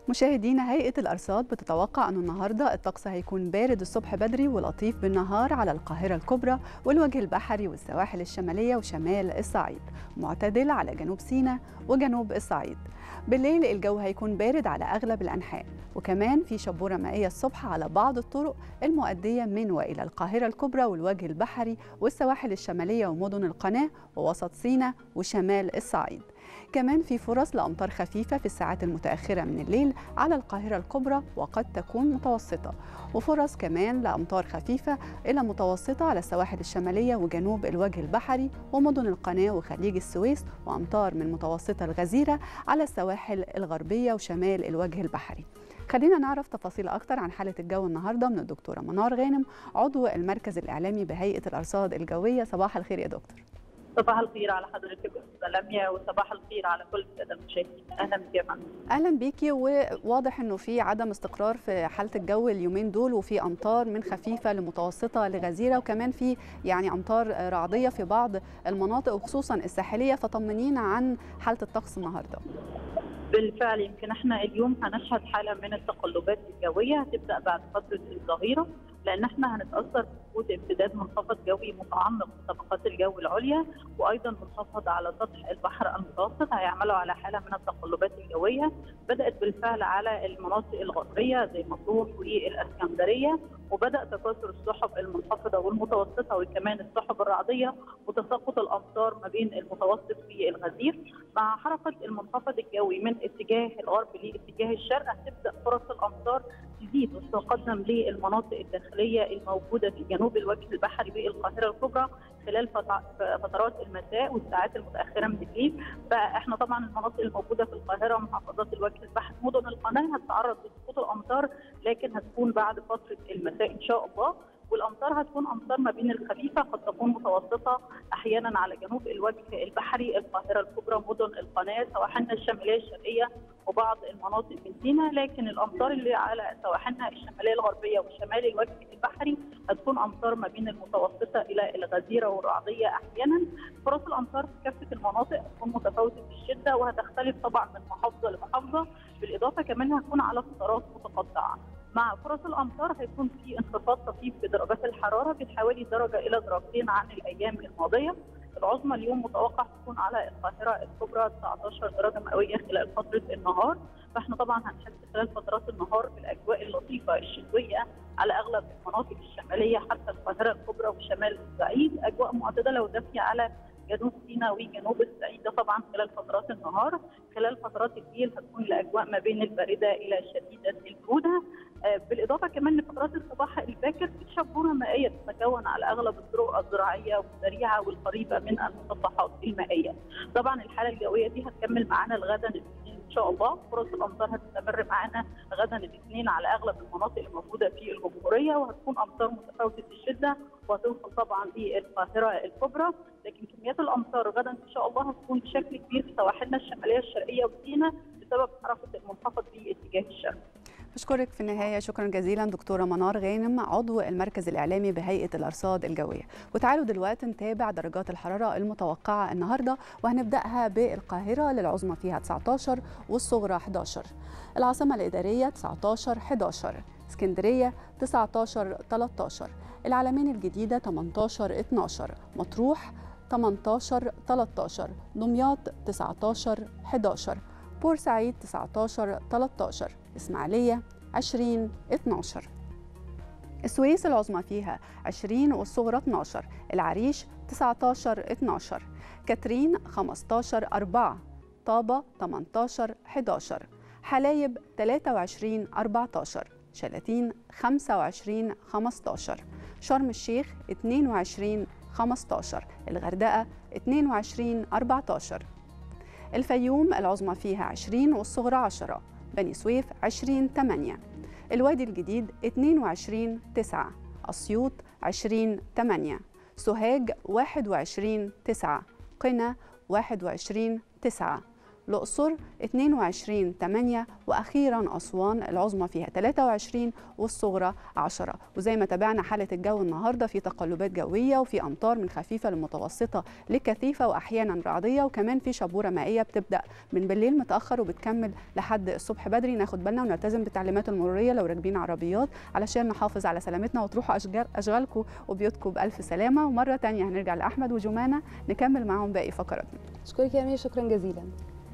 مشاهدينا هيئة الأرصاد بتتوقع أنه النهاردة الطقس هيكون بارد الصبح بدري ولطيف بالنهار على القاهرة الكبرى والوجه البحري والسواحل الشمالية وشمال الصعيد معتدل على جنوب سيناء وجنوب الصعيد بالليل الجو هيكون بارد على أغلب الأنحاء وكمان في شبورة مائية الصبح على بعض الطرق المؤدية من وإلى القاهرة الكبرى والوجه البحري والسواحل الشمالية ومدن القناة ووسط سيناء وشمال الصعيد كمان في فرص لأمطار خفيفة في الساعات المتأخرة من الليل على القاهرة الكبرى وقد تكون متوسطة وفرص كمان لأمطار خفيفة إلى متوسطة على السواحل الشمالية وجنوب الوجه البحري ومدن القناة وخليج السويس وأمطار من متوسطة الغزيرة على السواحل الغربية وشمال الوجه البحري خلينا نعرف تفاصيل أكتر عن حالة الجو النهاردة من الدكتورة منار غانم عضو المركز الإعلامي بهيئة الأرصاد الجوية صباح الخير يا دكتور صباح الخير على حضرتك استاذه لميا وصباح الخير على كل الساده المشاهدين اهلا بك يا فندم اهلا بيكي وواضح انه في عدم استقرار في حاله الجو اليومين دول وفي امطار من خفيفه لمتوسطه لغزيره وكمان في يعني امطار رعديه في بعض المناطق وخصوصا الساحليه فطمنينا عن حاله الطقس النهارده بالفعل يمكن احنا اليوم هنشهد حاله من التقلبات الجويه هتبدا بعد فتره الظهيره لان احنا هنتاثر بوجود امتداد منخفض جوي متعمق في طبقات الجو العليا وايضا منخفض على سطح البحر المتوسط هيعملوا على حاله من التقلبات الجويه بدات بالفعل على المناطق الغربيه زي مطروح والاسكندريه وبدا تكاثر السحب المنخفضه والمتوسطه وكمان السحب الرعديه وتساقط الامطار ما بين المتوسط والغزير مع حركه المنخفض الجوي من اتجاه الغرب لاتجاه الشرق هتبدا فرص الامطار تزيد وتتقدم للمناطق الداخليه الموجوده في جنوب الوجه البحري بالقاهره الكبرى خلال فترات المساء والساعات المتاخره من الليل فاحنا طبعا المناطق الموجوده في القاهره ومحافظات الوجه البحري مدن القناه هتتعرض لسقوط الامطار لكن هتكون بعد فتره المساء ان شاء الله والامطار هتكون امطار ما بين الخفيفه قد تكون متوسطه احيانا على جنوب الوجه البحري القاهره الكبرى مدن القناه سواحلنا الشماليه الشرقيه وبعض المناطق من سيناء لكن الامطار اللي على سواحلنا الشماليه الغربيه وشمال الوجه البحري هتكون امطار ما بين المتوسطه الى الغزيره والرعديه احيانا فرص الامطار في كافه المناطق هتكون متفاوته في الشده وهتختلف طبعا من محافظه لمحافظه بالاضافه كمان هتكون على فترات متقطعه مع فرص الامطار هيكون في انخفاض طفيف في درجات الحراره بحوالي درجه الى درجتين عن الايام الماضيه العظمى اليوم متوقع تكون على القاهره الكبرى 19 درجه مئويه خلال فتره النهار فاحنا طبعا هنحس خلال فترات النهار بالاجواء اللطيفه الشتويه على اغلب المناطق الشماليه حتى القاهره الكبرى وشمال الصعيد اجواء معتدله ودافيه على جنوب سيناء وجنوب الصعيد ده طبعا خلال فترات النهار خلال فترات الليل هتكون الاجواء ما بين البارده الى شديده البروده بالاضافه كمان لفترات الصباح الباكر في شبوره مائيه تتكون على اغلب الطرق الزراعيه والسريعه والقريبه من المسطحات المائيه. طبعا الحاله الجويه دي هتكمل معانا لغدا الاثنين ان شاء الله، فرص الامطار هتستمر معانا غدا الاثنين على اغلب المناطق الموجوده في الجمهوريه وهتكون امطار متفاوته الشده وهتوصل طبعا للقاهره الكبرى، لكن كميات الامطار غدا ان شاء الله هتكون بشكل كبير في سواحلنا الشماليه الشرقيه وسيناء بسبب حركه المنخفض في اتجاه الشرق. بشكرك في النهايه شكرا جزيلا دكتوره منار غانم عضو المركز الاعلامي بهيئه الارصاد الجويه وتعالوا دلوقتي نتابع درجات الحراره المتوقعه النهارده وهنبداها بالقاهره للعظمى فيها 19 والصغرى 11 العاصمه الاداريه 19 11 اسكندريه 19 13 العلمين الجديده 18 12 مطروح 18 13 دمياط 19 11 بورسعيد 19 13 إسماعيلية 20 12 السويس العظمى فيها 20 والصغرى 12 العريش 19 12 كاترين 15 4 طابة 18 11 حلايب 23 14 شلاتين 25 15 شرم الشيخ 22 15 الغردقة 22 14 الفيوم العظمى فيها 20 والصغرى 10 بني سويف 20 8 الوادي الجديد 22 9 أسيوط 20 8 سوهاج 21 9 قنا 21 9 الأقصر 22 8 وأخيرا أسوان العظمى فيها 23 والصغرى 10 وزي ما تابعنا حالة الجو النهاردة في تقلبات جوية وفي أمطار من خفيفة لمتوسطة لكثيفة وأحيانا رعدية وكمان في شبورة مائية بتبدأ من بالليل متأخر وبتكمل لحد الصبح بدري ناخد بالنا ونلتزم بالتعليمات المرورية لو راكبين عربيات علشان نحافظ على سلامتنا وتروحوا أشغالكم وبيوتكم بألف سلامة ومرة تانية هنرجع لأحمد وجمانة نكمل معاهم باقي فقراتنا أشكرك يا أمير شكرا جزيلا